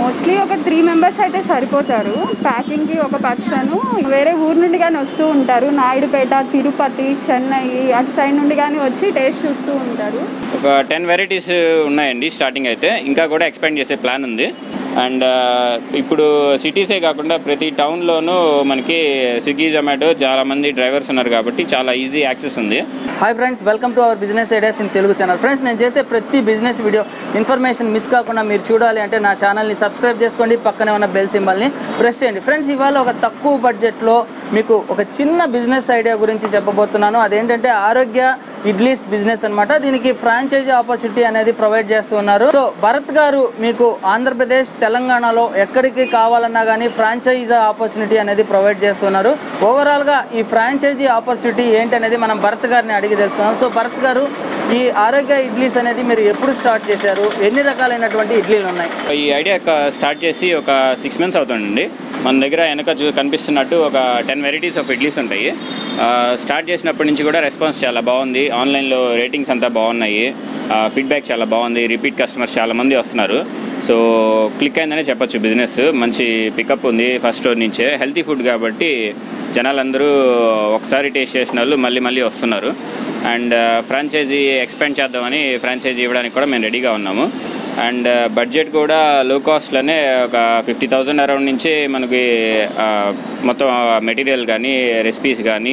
Mostly ఒక three members అయితే సరిపోతారు ప్యాకింగ్కి ఒక పర్సన్ వేరే ఊరు నుండి కానీ వస్తూ ఉంటారు నాయుడుపేట తిరుపతి చెన్నై అటు సైడ్ నుండి కానీ వచ్చి టేస్ట్ చూస్తూ ఉంటారు ఒక టెన్ వెరైటీస్ ఉన్నాయండి స్టార్టింగ్ అయితే ఇంకా కూడా ఎక్స్పాండ్ చేసే ప్లాన్ ఉంది అండ్ ఇప్పుడు సిటీసే కాకుండా ప్రతి టౌన్లోనూ మనకి స్విగ్గీ జొమాటో చాలా మంది డ్రైవర్స్ ఉన్నారు కాబట్టి చాలా ఈజీ యాక్సెస్ ఉంది hi friends welcome to our business ideas in Telugu channel friends నేను చేసే ప్రతి బిజినెస్ వీడియో ఇన్ఫర్మేషన్ మిస్ కాకుండా మీరు చూడాలి అంటే నా ఛానల్ని సబ్స్క్రైబ్ చేసుకోండి పక్కనే ఉన్న బెల్ సింబల్ని ప్రెస్ చేయండి ఫ్రెండ్స్ ఇవాళ ఒక తక్కువ బడ్జెట్లో మీకు ఒక చిన్న బిజినెస్ ఐడియా గురించి చెప్పబోతున్నాను అదేంటంటే ఆరోగ్య ఇడ్లీస్ బిజినెస్ అన్నమాట దీనికి ఫ్రాంచైజీ ఆపర్చునిటీ అనేది ప్రొవైడ్ చేస్తూ ఉన్నారు సో భరత్ గారు మీకు ఆంధ్రప్రదేశ్ తెలంగాణలో ఎక్కడికి కావాలన్నా కానీ ఫ్రాంచైజీ ఆపర్చునిటీ అనేది ప్రొవైడ్ చేస్తున్నారు ఓవరాల్గా ఈ ఫ్రాంచైజీ ఆపర్చునిటీ ఏంటనేది మనం భరత్ గారిని అడిగి తెలుసుకున్నాం సో భరత్ గారు ఈ ఆరోగ్య ఇడ్లీస్ అనేది మీరు ఎప్పుడు స్టార్ట్ చేశారు ఎన్ని రకాలైనటువంటి ఇడ్లీలు ఉన్నాయి ఈ ఐడియా క- స్టార్ట్ చేసి ఒక సిక్స్ మంత్స్ అవుతుందండి మన దగ్గర వెనక చూ కనిపిస్తున్నట్టు ఒక టెన్ వెరైటీస్ ఆఫ్ ఇడ్లీస్ ఉంటాయి ఆ, స్టార్ట్ చేసినప్పటి నుంచి కూడా రెస్పాన్స్ చాలా బాగుంది ఆన్లైన్లో రేటింగ్స్ అంతా బాగున్నాయి ఫీడ్బ్యాక్ చాలా బాగుంది రిపీట్ కస్టమర్స్ చాలా మంది వస్తున్నారు సో క్లిక్ అయిందనే చెప్పొచ్చు బిజినెస్ మంచి పికప్ ఉంది ఫస్ట్ స్టోర్ నుంచే హెల్తీ ఫుడ్ కాబట్టి జనాలందరూ ఒకసారి టేస్ట్ చేసిన వాళ్ళు మళ్ళీ మళ్ళీ వస్తున్నారు అండ్ ఫ్రాంచైజీ ఎక్స్పాండ్ చేద్దామని ఫ్రాంచైజీ ఇవ్వడానికి కూడా మేము రెడీగా ఉన్నాము అండ్ బడ్జెట్ కూడా లో కాస్ట్లోనే ఒక ఫిఫ్టీ థౌజండ్ అరౌండ్ నుంచి మనకి ఆ, మొత్తం మెటీరియల్ కానీ రెసిపీస్ కానీ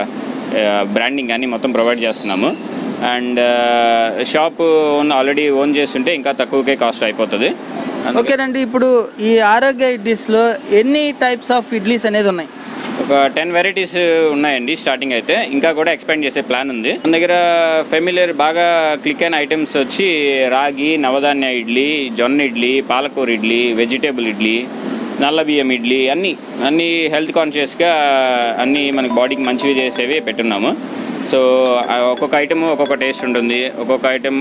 బ్రాండింగ్ కానీ మొత్తం ప్రొవైడ్ చేస్తున్నాము and shop own already own చేస్తుంటే ఇంకా తక్కువకే కాస్ట్ అయిపోతుంది అందుకే ఓకేనండి ఇప్పుడు ఈ ఆరోగ్య ఇడ్లీస్లో ఎన్ని టైప్స్ ఆఫ్ ఇడ్లీస్ అనేది ఉన్నాయి ఒక టెన్ వెరైటీస్ ఉన్నాయండి స్టార్టింగ్ అయితే ఇంకా కూడా ఎక్స్పాండ్ చేసే ప్లాన్ ఉంది మన దగ్గర ఫెమిలియర్ బాగా క్లిక్ అయిన ఐటమ్స్ వచ్చి రాగి నవధాన్య ఇడ్లీ జొన్న ఇడ్లీ పాలకూర ఇడ్లీ వెజిటేబుల్ ఇడ్లీ నల్ల బియ్యం ఇడ్లీ అన్నీ అన్నీ హెల్త్ కాన్షియస్గా అన్నీ మనకి బాడీకి మంచివి చేసేవి పెట్టున్నాము సో ఆ ఒక్కొక్క ఐటమ్ ఒక్కొక్క టేస్ట్ ఉంటుంది ఒక్కొక్క ఐటమ్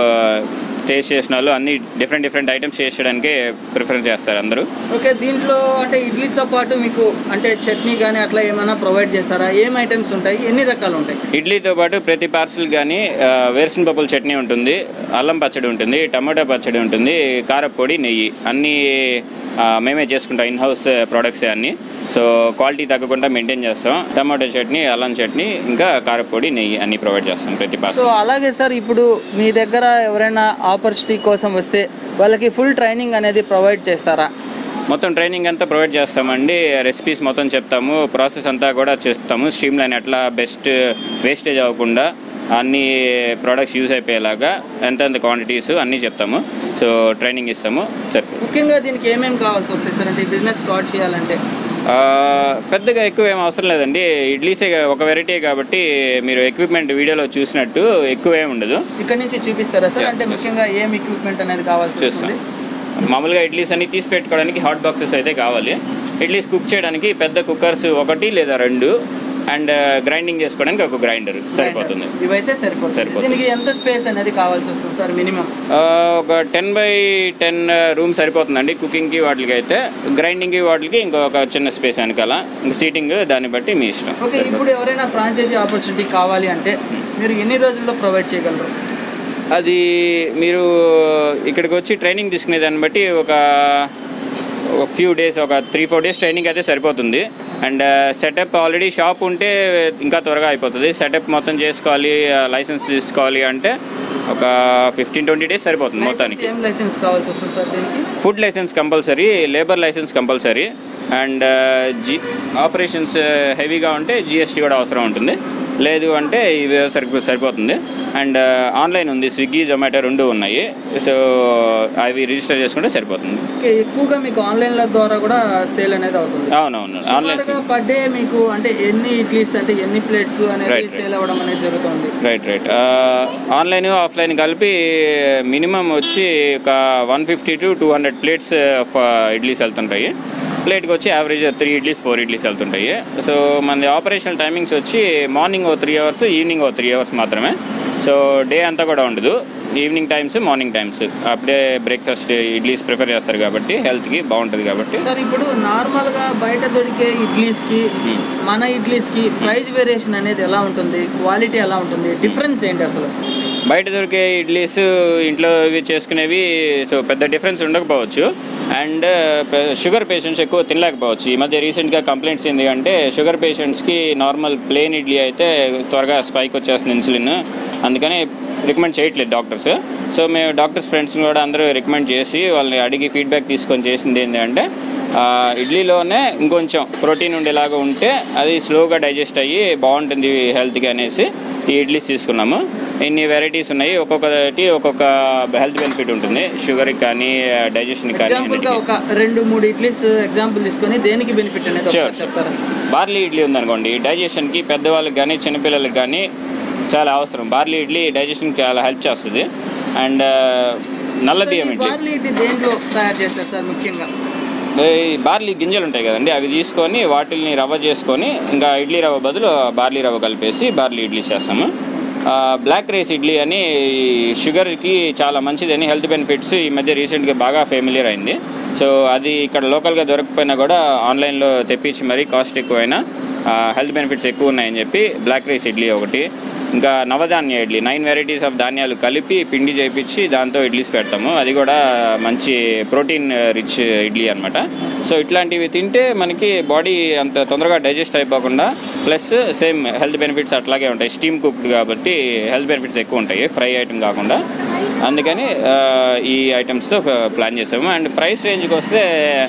టేస్ట్ చేసిన వాళ్ళు అన్ని డిఫరెంట్ డిఫరెంట్ ఐటమ్స్ టేస్ట్ చేయడానికే ప్రిఫర్ చేస్తారు అందరూ ఓకే దీంట్లో అంటే ఇడ్లీతో పాటు మీకు అంటే చట్నీ కానీ అట్లా ఏమైనా ప్రొవైడ్ చేస్తారా ఏం ఐటమ్స్ ఉంటాయి ఎన్ని రకాలు ఉంటాయి ఇడ్లీతో పాటు ప్రతి పార్సల్ కానీ వేరుసిన పప్పుల చట్నీ ఉంటుంది అల్లం పచ్చడి ఉంటుంది టమాటా పచ్చడి ఉంటుంది కారపొడి నెయ్యి అన్నీ ఆ, మేమే చేసుకుంటాం ఇన్ హౌస్ ప్రోడక్ట్స్ అన్నీ సో క్వాలిటీ తగ్గకుండా మెయింటైన్ చేస్తాం టమాటో చట్నీ అల్లం చట్నీ ఇంకా కారపొడి నెయ్యి అన్నీ ప్రొవైడ్ చేస్తాం ప్రతి సో పార్సల్ అలాగే సార్ ఇప్పుడు మీ దగ్గర ఎవరైనా ఆపర్చునిటీ కోసం వస్తే వాళ్ళకి ఫుల్ ట్రైనింగ్ అనేది ప్రొవైడ్ చేస్తారా మొత్తం ట్రైనింగ్ అంతా ప్రొవైడ్ చేస్తామండి రెసిపీస్ మొత్తం చెప్తాము ప్రాసెస్ అంతా కూడా చెప్తాము స్ట్రీమ్ లైన్ ఎట్లా బెస్ట్ వేస్టేజ్ అవ్వకుండా అన్ని ప్రోడక్ట్స్ యూజ్ అయిపోయేలాగా ఎంతెంత క్వాంటిటీస్ అన్నీ చెప్తాము సో ట్రైనింగ్ ఇస్తాము సరిపోతుంది ముఖ్యంగా దీనికి ఏమేమి కావాల్సి వస్తాయి సార్ అంటే ఈ బిజినెస్ స్టార్ట్ చేయాలంటే ఆ, పెద్దగా ఎక్కువ ఏం అవసరం లేదండి ఇడ్లీసే ఒక వెరైటీ కాబట్టి మీరు ఎక్విప్మెంట్ వీడియోలో చూసినట్టు ఎక్కువ ఏమి ఉండదు ఇక్కడ నుంచి చూపిస్తారా సార్ Yeah, అంటే yes. ముఖ్యంగా ఏం ఎక్విప్మెంట్ అనేది కావాల్సి చూస్తాం వస్తుంది మామూలుగా ఇడ్లీస్ అన్ని తీసి పెట్టుకోవడానికి హాట్ బాక్సెస్ అయితే కావాలి ఇడ్లీస్ కుక్ చేయడానికి పెద్ద కుక్కర్స్ ఒకటి లేదా రెండు అండ్ గ్రైండింగ్ చేసుకోవడానికి ఒక గ్రైండర్ సరిపోతుంది ఇవైతే సరిపోతుంది సరిపోతుంది. దీనికి ఎంత స్పేస్ అనేది కావాల్సి వస్తుంది సార్ మినిమం ఆ, ఒక టెన్ బై టెన్ రూమ్ సరిపోతుందండి కుకింగ్కి వాటికి అయితే గ్రైండింగ్కి వాటికి ఇంకొక చిన్న స్పేస్ వెనకాల ఇంకా సీటింగ్ దాన్ని బట్టి మీ ఇష్టం ఓకే ఇప్పుడు ఎవరైనా ఫ్రాంచైజీ ఆపర్చునిటీ కావాలి అంటే మీరు ఎన్ని రోజుల్లో ప్రొవైడ్ చేయగలరు అది మీరు ఇక్కడికి వచ్చి ట్రైనింగ్ తీసుకునే దాన్ని బట్టి ఒక ఒక ఫ్యూ డేస్ ఒక త్రీ ఫోర్ డేస్ ట్రైనింగ్ అయితే సరిపోతుంది అండ్ సెటప్ ఆల్రెడీ షాప్ ఉంటే ఇంకా త్వరగా అయిపోతుంది సెటప్ మొత్తం చేసుకోవాలి లైసెన్స్ తీసుకోవాలి అంటే ఒక ఫిఫ్టీన్ ట్వంటీ డేస్ సరిపోతుంది లైసెన్స్ మొత్తానికి ఏం లైసెన్స్ కావాల్సి వస్తుంది సార్ దీనికి food license compulsory labour license compulsory and G operations హెవీగా ఉంటే జిఎస్టీ కూడా అవసరం ఉంటుంది లేదు అంటే ఇవి సరి సరిపోతుంది అండ్ ఆన్లైన్ ఉంది స్విగ్గీ జొమాటో రెండు ఉన్నాయి సో అవి రిజిస్టర్ చేసుకుంటే సరిపోతుంది ఓకే ఎక్కువగా మీకు ఆన్లైన్ ద్వారా కూడా సేల్ అనేది అవుతుంది అవునవును ఆన్లైన్ పర్ డే మీకు అంటే ఎన్ని ఇడ్లీస్ అంటే ఎన్ని ప్లేట్స్ అనేది Right, right. సేల్ అవ్వడం అనేది జరుగుతుంది రైట్ రైట్ ఆన్లైన్ ఆఫ్లైన్ కలిపి మినిమం వచ్చి ఒక one fifty to two hundred plates of idlis వెళ్తుంటాయి ప్లేట్కి వచ్చి average three idlis four idlis వెళ్తుంటాయి సో మన ఆపరేషనల్ టైమింగ్స్ వచ్చి మార్నింగ్ ఓ త్రీ అవర్స్ ఈవినింగ్ ఓ త్రీ అవర్స్ మాత్రమే సో డే అంతా కూడా ఉండదు ఈవినింగ్ టైమ్స్ మార్నింగ్ టైమ్స్ అప్పుడే బ్రేక్ఫాస్ట్ ఇడ్లీస్ ప్రిఫర్ చేస్తారు కాబట్టి హెల్త్కి బాగుంటుంది కాబట్టి సార్ ఇప్పుడు నార్మల్ గా బయట దొరికే ఇడ్లీస్ కి మన ఇడ్లీస్ కి ప్రైస్ వేరియేషన్ అనేది ఎలా ఉంటుంది క్వాలిటీ ఎలా ఉంటుంది డిఫరెన్స్ ఏంటి అసలు బయట దొరికే ఇడ్లీస్ ఇంట్లో ఇవి చేసుకునేవి సో పెద్ద డిఫరెన్స్ ఉండకపోవచ్చు అండ్ షుగర్ పేషెంట్స్ ఎక్కువ తినలేకపోవచ్చు ఈ మధ్య రీసెంట్గా కంప్లైంట్స్ ఏంటి అంటే షుగర్ పేషెంట్స్కి నార్మల్ ప్లేన్ ఇడ్లీ అయితే త్వరగా స్పైక్ వచ్చేస్తుంది ఇన్సులిన్ అందుకని రికమెండ్ చేయట్లేదు డాక్టర్స్ సో మేము డాక్టర్స్ ఫ్రెండ్స్ని కూడా అందరూ రికమెండ్ చేసి వాళ్ళని అడిగి ఫీడ్బ్యాక్ తీసుకొని చేసింది ఏంటంటే ఆ, ఇడ్లీలోనే ఇంకొంచెం ప్రోటీన్ ఉండేలాగా ఉంటే అది స్లోగా డైజెస్ట్ అయ్యి బాగుంటుంది హెల్త్కి అనేసి ఈ ఇడ్లీస్ తీసుకున్నాము ఇన్ని వెరైటీస్ ఉన్నాయి ఒక్కొక్కటి ఒక్కొక్క హెల్త్ బెనిఫిట్ ఉంటుంది షుగర్కి కానీ డైజెషన్కి కానీ ఎగ్జాంపుల్ గా అన్నిటికీ. ఒక రెండు మూడు ఇడ్లీస్ ఎగ్జాంపుల్ తీసుకొని దేనికి బెనిఫిట్ అనేది ఒకసారి Sure. చెప్తారా బార్లీ ఇడ్లీ ఉందనుకోండి డైజెషన్కి పెద్దవాళ్ళకి కానీ చిన్నపిల్లలకి కానీ చాలా అవసరం బార్లీ ఇడ్లీ డైజెషన్కి చాలా హెల్ప్ చేస్తుంది అండ్ నల్ల బియ్యం ఇడ్లీ బార్లీ ఇడ్లీ దేంట్లో తయారు చేస్తారు సార్ ముఖ్యంగా ఈ బార్లీ గింజలు ఉంటాయి కదండి అవి తీసుకొని వాటిని రవ్వ చేసుకొని ఇంకా ఇడ్లీ రవ్వ బదులు బార్లీ రవ్వ కలిపేసి బార్లీ ఇడ్లీ చేస్తాము ఆ, బ్లాక్ రైస్ ఇడ్లీ అని షుగర్కి చాలా మంచిదని హెల్త్ బెనిఫిట్స్ ఈ మధ్య రీసెంట్గా బాగా ఫెమిలియర్ అయింది సో అది ఇక్కడ లోకల్గా దొరకకపోయినా కూడా ఆన్లైన్లో తెప్పించి మరీ కాస్ట్ ఎక్కువైనా హెల్త్ బెనిఫిట్స్ ఎక్కువ ఉన్నాయని చెప్పి బ్లాక్ రైస్ ఇడ్లీ ఒకటి ఇంకా Navadhanya idli nine varieties of ధాన్యాలు కలిపి పిండి చేపించి దాంతో ఇడ్లీస్ పెడతాము అది కూడా మంచి ప్రోటీన్ రిచ్ ఇడ్లీ అనమాట సో ఇట్లాంటివి తింటే మనకి బాడీ అంత తొందరగా డైజెస్ట్ అయిపోకుండా ప్లస్ సేమ్ హెల్త్ బెనిఫిట్స్ అట్లాగే ఉంటాయి స్టీమ్ కుక్డ్ కాబట్టి హెల్త్ బెనిఫిట్స్ ఎక్కువ ఉంటాయి ఫ్రై ఐటమ్ కాకుండా అందుకని ఆ, ఈ ఐటమ్స్తో ప్లాన్ చేసాము అండ్ ప్రైస్ రేంజ్కి వస్తే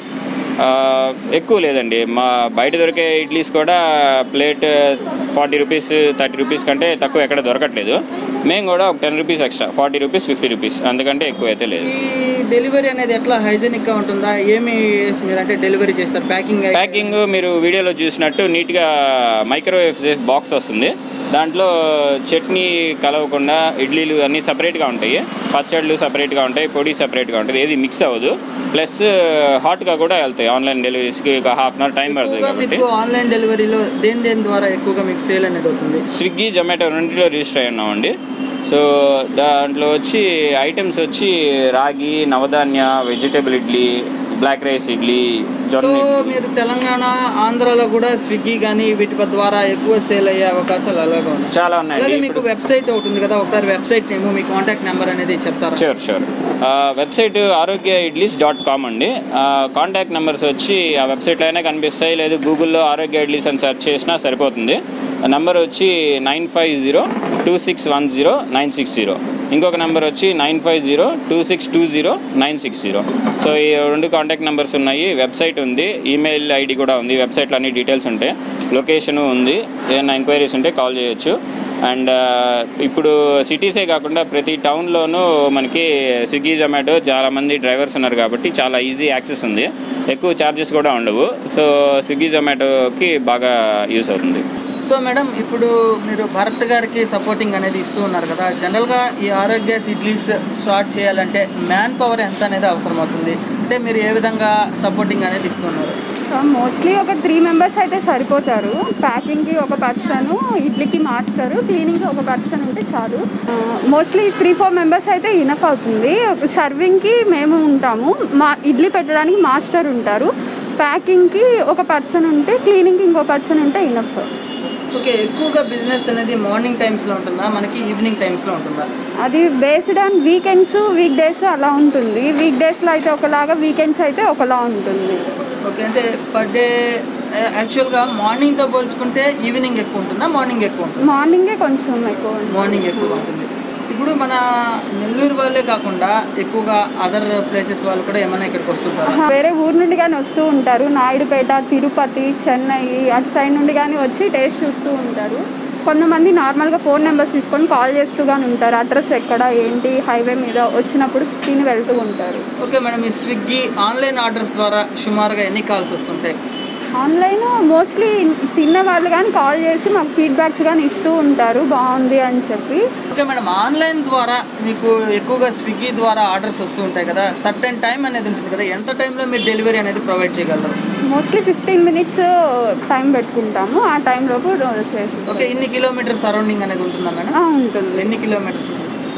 ఆ, ఎక్కువ లేదండి మా బయట దొరికే ఇడ్లీస్ కూడా plate forty rupees thirty rupees కంటే తక్కువ ఎక్కడ దొరకట్లేదు మేము కూడా ఒక ten rupees extra forty rupees fifty rupees అందుకంటే ఎక్కువ అయితే లేదు ఈ డెలివరీ అనేది ఎట్లా హైజెనిక్ గా ఉంటుందా ఏమి మీరు అంటే డెలివరీ చేస్తారు ప్యాకింగ్ ప్యాకింగ్ మీరు వీడియోలో చూసినట్టు నీట్గా మైక్రోవేవ్ సేఫ్ బాక్స్ వస్తుంది దాంట్లో చట్నీ కలవకుండా ఇడ్లీలు అన్నీ సపరేట్గా ఉంటాయి పచ్చళ్ళు సపరేట్గా ఉంటాయి పొడి సపరేట్గా ఉంటుంది ఏది మిక్స్ అవ్వదు ప్లస్ హాట్గా కూడా వెళ్తాయి ఆన్లైన్ డెలివరీస్కి ఒక హాఫ్ అన్ అవర్ టైం పడుతుంది ఎక్కువగా కాబట్టి మీకు ఆన్లైన్ డెలివరీలో దేని దేని ద్వారా ఎక్కువగా మీకు సేల్ అనేది అవుతుంది స్విగ్గీ జొమాటో రెండింటిలో రిజిస్టర్ అయి ఉన్నామండి సో దాంట్లో వచ్చి ఐటమ్స్ వచ్చి ragi Navadhanya vegetable idli black rice idli so జొన్న ఇడ్లీ. మీరు తెలంగాణ ఆంధ్రాలో కూడా స్విగ్గీ కానీ వీటి ద్వారా ఎక్కువ సేల్ అయ్యే అవకాశాలు అలాగే ఉన్నాయి చాలా అలాగే ఉన్నాయండి మీకు ఇప్పుడు వెబ్సైట్ ఒకటి ఉంది కదా ఒకసారి వెబ్సైట్ నేమ్ మీ కాంటాక్ట్ నెంబర్ అనేది చెప్తారా sure sure website Arogya idlis dot com అండి కాంటాక్ట్ నెంబర్స్ వచ్చి ఆ వెబ్సైట్లో అయినా కనిపిస్తాయి లేదు గూగుల్లో ఆరోగ్య ఇడ్లీస్ అని సెర్చ్ చేసినా సరిపోతుంది నెంబర్ వచ్చి nine five zero two six one zero nine six zero ఇంకొక నెంబర్ వచ్చి nine five zero two six two zero nine six zero so ఈ రెండు కాంటాక్ట్ నెంబర్స్ ఉన్నాయి వెబ్సైట్ ఉంది ఈమెయిల్ ఐడి కూడా ఉంది వెబ్సైట్లో అన్ని డీటెయిల్స్ ఉంటాయి లొకేషన్ ఉంది ఏమైనా ఎంక్వైరీస్ ఉంటే కాల్ చేయొచ్చు అండ్ ఇప్పుడు సిటీసే కాకుండా ప్రతి టౌన్లోనూ మనకి స్విగ్గీ జొమాటో చాలామంది డ్రైవర్స్ ఉన్నారు కాబట్టి చాలా ఈజీ యాక్సెస్ ఉంది ఎక్కువ ఛార్జెస్ కూడా ఉండవు సో స్విగ్గీ జొమాటోకి బాగా యూస్ అవుతుంది సో మేడం ఇప్పుడు మీరు భరత్ గారికి సపోర్టింగ్ అనేది ఇస్తూ ఉన్నారు కదా జనరల్గా ఈ ఆరోగ్య ఇడ్లీస్ స్టార్ట్ చేయాలంటే మ్యాన్ పవర్ ఎంత అనేది అవసరం అవుతుంది అంటే మీరు ఏ విధంగా సపోర్టింగ్ అనేది ఇస్తున్నారు మోస్ట్లీ ఒక త్రీ మెంబర్స్ అయితే సరిపోతారు ప్యాకింగ్కి ఒక పర్సన్ ఇడ్లీకి మాస్టరు క్లీనింగ్కి ఒక పర్సన్ ఉంటే చాలు మోస్ట్లీ త్రీ ఫోర్ మెంబర్స్ అయితే ఇనఫ్ అవుతుంది సర్వింగ్కి మేము ఉంటాము మా ఇడ్లీ పెట్టడానికి మాస్టర్ ఉంటారు ప్యాకింగ్కి ఒక పర్సన్ ఉంటే క్లీనింగ్కి ఇంకో పర్సన్ ఉంటే ఇనఫ్ ఓకే ఎక్కువగా బిజినెస్ అనేది మార్నింగ్ టైమ్స్లో ఉంటుందా మనకి ఈవినింగ్ టైమ్స్లో ఉంటుందా అది based on weekends week days అలా ఉంటుంది వీక్ డేస్లో అయితే ఒకలాగా వీకెండ్స్ అయితే ఒకలా ఉంటుంది ఓకే అంటే పర్ డే యాక్చువల్గా మార్నింగ్తో పోల్చుకుంటే ఈవినింగ్ ఎక్కువ ఉంటుందా మార్నింగ్ ఎక్కువ ఉంటుందా మార్నింగే కొంచెం ఎక్కువ ఉంటుంది. మార్నింగ్ ఎక్కువ ఉంటుంది ఇప్పుడు మన నెల్లూరు వాళ్ళే కాకుండా ఎక్కువగా అదర్ ప్లేసెస్ వాళ్ళు కూడా ఏమైనా ఇక్కడికి వస్తుంటారా ఆహా, వేరే ఊరు నుండి కానీ వస్తూ ఉంటారు నాయుడుపేట తిరుపతి చెన్నై అటు సైడ్ నుండి కానీ వచ్చి టేస్ట్ చూస్తూ ఉంటారు కొంతమంది నార్మల్గా ఫోన్ నెంబర్స్ తీసుకొని కాల్ చేస్తూ కానీ ఉంటారు అడ్రస్ ఎక్కడ ఏంటి హైవే మీద వచ్చినప్పుడు తిని వెళ్తూ ఉంటారు ఓకే మేడం ఈ స్విగ్గీ ఆన్లైన్ ఆర్డర్స్ ద్వారా సుమారుగా ఎన్ని కాల్స్ వస్తుంటాయి ఆన్లైన్ మోస్ట్లీ తిన్న వాళ్ళు కానీ కాల్ చేసి మాకు ఫీడ్బ్యాక్స్ కానీ ఇస్తూ ఉంటారు బాగుంది అని చెప్పి ఓకే మేడం ఆన్లైన్ ద్వారా మీకు ఎక్కువగా స్విగ్గీ ద్వారా ఆర్డర్స్ వస్తూ ఉంటాయి కదా సర్టెన్ టైం అనేది ఉంటుంది కదా ఎంత టైంలో మీరు డెలివరీ అనేది ప్రొవైడ్ చేయగలరు మోస్ట్లీ ఫిఫ్టీన్ మినిట్స్ టైం పెట్టుకుంటాము ఆ టైంలోపు చేసి ఓకే ఇన్ని కిలోమీటర్ సరౌండింగ్ అనేది ఉంటుందా మేడం ఆ, ఉంటుంది ఎన్ని kilometers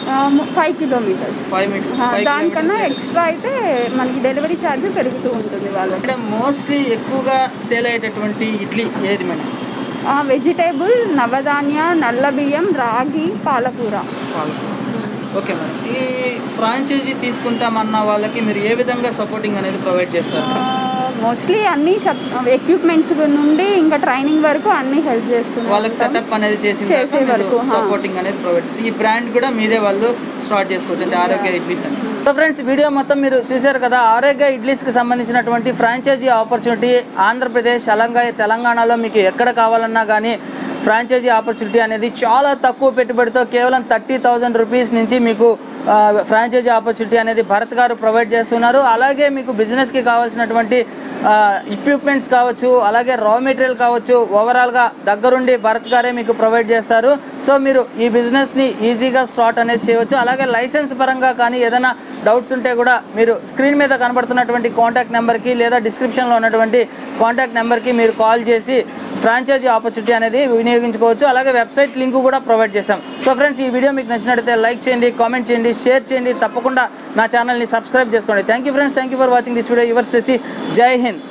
five kilometers five meter ఆ, ఫైవ్ దానికన్నా కిలోమీటర్స్ ఎక్స్ట్రా అయితే మనకి డెలివరీ ఛార్జ్ పెరుగుతూ ఉంటుంది వాళ్ళకి ఇక్కడ మోస్ట్లీ ఎక్కువగా సేల్ అయ్యేటటువంటి ఇడ్లీ ఏది మేడం వెజిటేబుల్ నవధాన్య నల్ల బియ్యం రాగి పాలకూర ఓకే మేడం ఈ ఫ్రాంచైజీ తీసుకుంటామన్న వాళ్ళకి మీరు ఏ విధంగా సపోర్టింగ్ అనేది ప్రొవైడ్ చేస్తారు మోస్ట్లీ అన్ని ఎక్విప్మెంట్స్ నుండి ఇంకా ట్రైనింగ్ వరకు అన్ని హెల్ప్ చేస్తున్నారు వాళ్ళకి సెటప్ అనేది చేసిన చేసే వరకు, హా. సపోర్టింగ్ అనేది ప్రొవైడ్ చేస్తారు ఈ బ్రాండ్ కూడా మీదే వాళ్ళు స్టార్ట్ చేసుకోవచ్చు అంటే ఆరోగ్య ఇడ్లీస్ అని సో ఫ్రెండ్స్ వీడియో మొత్తం మీరు చూశారు కదా ఆరోగ్య ఇడ్లీస్కి సంబంధించినటువంటి ఫ్రాంచైజీ ఆపర్చునిటీ ఆంధ్రప్రదేశ్ అలాగే తెలంగాణలో మీకు ఎక్కడ కావాలన్నా కానీ ఫ్రాంచైజీ ఆపర్చునిటీ అనేది చాలా తక్కువ పెట్టుబడితో కేవలం థర్టీ థౌజండ్ రూపీస్ నుంచి మీకు ఆ, ఫ్రాంచైజీ ఆపర్చునిటీ అనేది భరత్ గారు ప్రొవైడ్ చేస్తున్నారు అలాగే మీకు బిజినెస్కి కావాల్సినటువంటి ఎక్విప్మెంట్స్ కావచ్చు అలాగే రా మెటీరియల్ కావచ్చు ఓవరాల్గా దగ్గరుండి భరత్ గారే మీకు ప్రొవైడ్ చేస్తారు సో మీరు ఈ బిజినెస్ని ఈజీగా స్టార్ట్ అనేది చేయవచ్చు అలాగే లైసెన్స్ పరంగా కానీ ఏదైనా డౌట్స్ ఉంటే కూడా మీరు స్క్రీన్ మీద కనబడుతున్నటువంటి కాంటాక్ట్ నెంబర్కి లేదా డిస్క్రిప్షన్లో ఉన్నటువంటి కాంటాక్ట్ నెంబర్కి మీరు కాల్ చేసి ఫ్రాంచైజీ ఆపర్చునిటీ అనేది వినియోగించుకోవచ్చు అలాగే వెబ్సైట్ లింక్ కూడా ప్రొవైడ్ చేస్తాం సో ఫ్రెండ్స్ ఈ వీడియో మీకు నచ్చినట్లయితే లైక్ చేయండి కామెంట్ చేయండి షేర్ చేయండి తప్పకుండా నా ఛానల్ని సబ్స్క్రైబ్ చేసుకోండి thank you friends thank you for watching this video your Shashi Jai Hind